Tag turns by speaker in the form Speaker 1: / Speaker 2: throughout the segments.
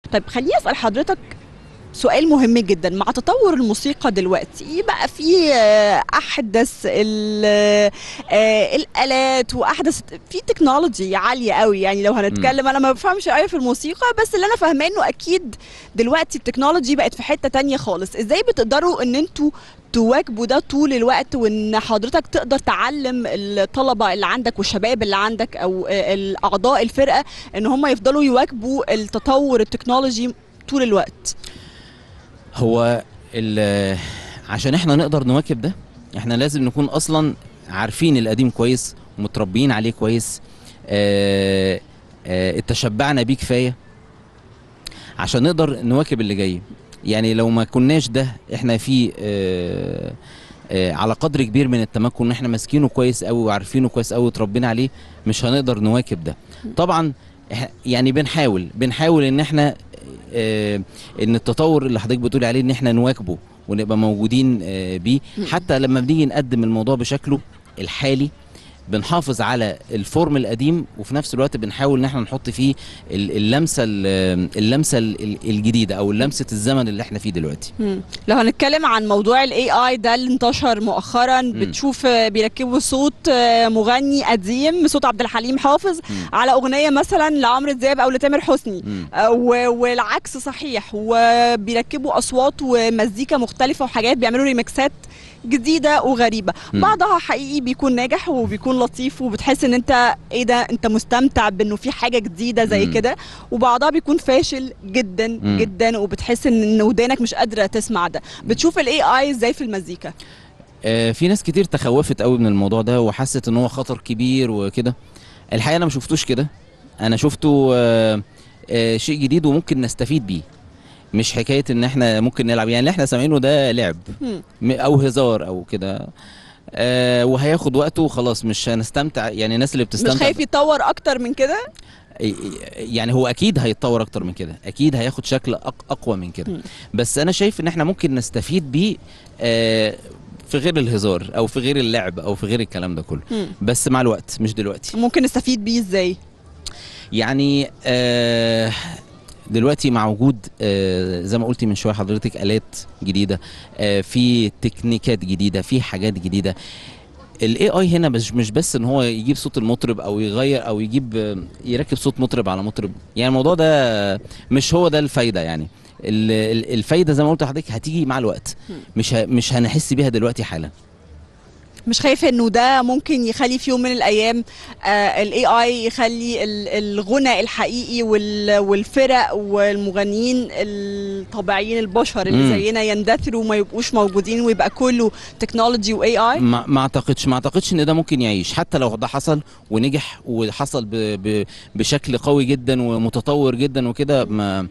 Speaker 1: طيب خليني اسال حضرتك سؤال مهم جدا مع تطور الموسيقى دلوقتي إيه بقى في آه، احدث ال- آه، الالات واحدث في تكنولوجي عاليه قوي يعني لو هنتكلم انا ما بفهمش قوي في الموسيقى بس اللي انا فاهماه انه اكيد دلوقتي التكنولوجي بقت في حته تانية خالص ازاي بتقدروا ان انتوا تواكبوا ده طول الوقت وان حضرتك تقدر تعلم الطلبه اللي عندك والشباب اللي عندك او آه، الاعضاء الفرقه ان هم يفضلوا يواكبوا التطور التكنولوجي طول الوقت
Speaker 2: هو ال- عشان احنا نقدر نواكب ده احنا لازم نكون اصلا عارفين القديم كويس ومتربيين عليه كويس اه اه اتشبعنا بيه كفايه عشان نقدر نواكب اللي جاي يعني لو ما كناش ده احنا في اه اه على قدر كبير من التمكن ان احنا ماسكينه كويس قوي وعارفينه كويس قوي وتربينا عليه مش هنقدر نواكب ده طبعا إح- يعني بنحاول بنحاول ان احنا آه، ان التطور اللي حضرتك بتقولي عليه ان احنا نواكبه ونبقى موجودين آه، بيه
Speaker 1: مم.
Speaker 2: حتى لما بنيجي نقدم الموضوع بشكله الحالي بنحافظ على الفورم القديم وفي نفس الوقت بنحاول ان احنا نحط فيه ال- اللمسه ال- اللمسه ال- الجديده او لمسه الزمن اللي احنا فيه دلوقتي
Speaker 1: مم. لو هنتكلم عن موضوع الاي اي ده اللي انتشر مؤخرا بتشوف آه، بيركبوا صوت آه، مغني قديم صوت عبد الحليم حافظ
Speaker 2: مم.
Speaker 1: على اغنيه مثلا لعمرو دياب او لتامر حسني
Speaker 2: مم.
Speaker 1: آه، و- والعكس صحيح وبيركبوا اصوات ومزيكا مختلفه وحاجات بيعملوا ريمكسات جديده وغريبه
Speaker 2: مم.
Speaker 1: بعضها حقيقي بيكون ناجح وبيكون لطيف وبتحس ان انت ايه ده انت مستمتع بانه في حاجه جديده زي
Speaker 2: مم.
Speaker 1: كده وبعضها بيكون فاشل جدا
Speaker 2: مم.
Speaker 1: جدا وبتحس ان إن ودانك مش قادره تسمع ده بتشوف الاي اي ازاي في المزيكا
Speaker 2: آه، في ناس كتير تخوفت قوي من الموضوع ده وحست ان هو خطر كبير وكده الحقيقه انا ما شفتوش كده انا شفته آه، آه، شيء جديد وممكن نستفيد بيه مش حكايه ان احنا ممكن نلعب يعني اللي احنا سامعينه ده لعب
Speaker 1: مم.
Speaker 2: م- او هزار او كده آه وهياخد وقته وخلاص مش هنستمتع يعني الناس اللي
Speaker 1: مش
Speaker 2: بتستمتع
Speaker 1: خايف يتطور اكتر من كده
Speaker 2: يعني هو اكيد هيتطور اكتر من كده اكيد هياخد شكل أق اقوى من كده
Speaker 1: مم.
Speaker 2: بس انا شايف ان احنا ممكن نستفيد بيه آه في غير الهزار او في غير اللعب او في غير الكلام ده كله
Speaker 1: مم.
Speaker 2: بس مع الوقت مش دلوقتي
Speaker 1: ممكن نستفيد بيه ازاي
Speaker 2: يعني آه دلوقتي مع وجود آه زي ما قلتي من شويه حضرتك الات جديده آه في تكنيكات جديده في حاجات جديده الاي اي هنا مش مش بس ان هو يجيب صوت المطرب او يغير او يجيب آه، يركب صوت مطرب على مطرب يعني الموضوع ده مش هو ده الفايده يعني ال- ال- الفايده زي ما قلت لحضرتك هتيجي مع الوقت مش ه- مش هنحس بيها دلوقتي حالا
Speaker 1: مش خايف انه ده ممكن يخلي في يوم من الايام الاي اي يخلي ال- الغنى الحقيقي وال- والفرق والمغنيين الطبيعيين البشر اللي
Speaker 2: مم.
Speaker 1: زينا يندثروا وما يبقوش موجودين ويبقى كله تكنولوجي واي اي
Speaker 2: ما ما اعتقدش ما اعتقدش ان ده ممكن يعيش حتى لو ده حصل ونجح وحصل ب ب بشكل قوي جدا ومتطور جدا وكده ما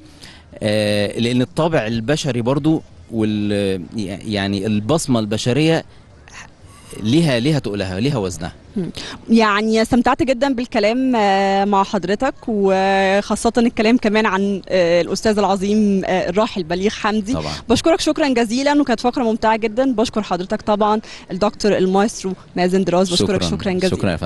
Speaker 2: آه لان الطابع البشري برضو وال يعني البصمه البشريه ليها ليها تقولها ليها وزنها
Speaker 1: يعني استمتعت جدا بالكلام آه، مع حضرتك وخاصة الكلام كمان عن آه، الأستاذ العظيم آه، الراحل بليغ حمدي
Speaker 2: طبعا
Speaker 1: بشكرك شكرا جزيلا وكانت فقرة ممتعة جدا بشكر حضرتك طبعا الدكتور المايسترو مازن دراز بشكرك شكرا جزيلا
Speaker 2: شكرا يا فندم.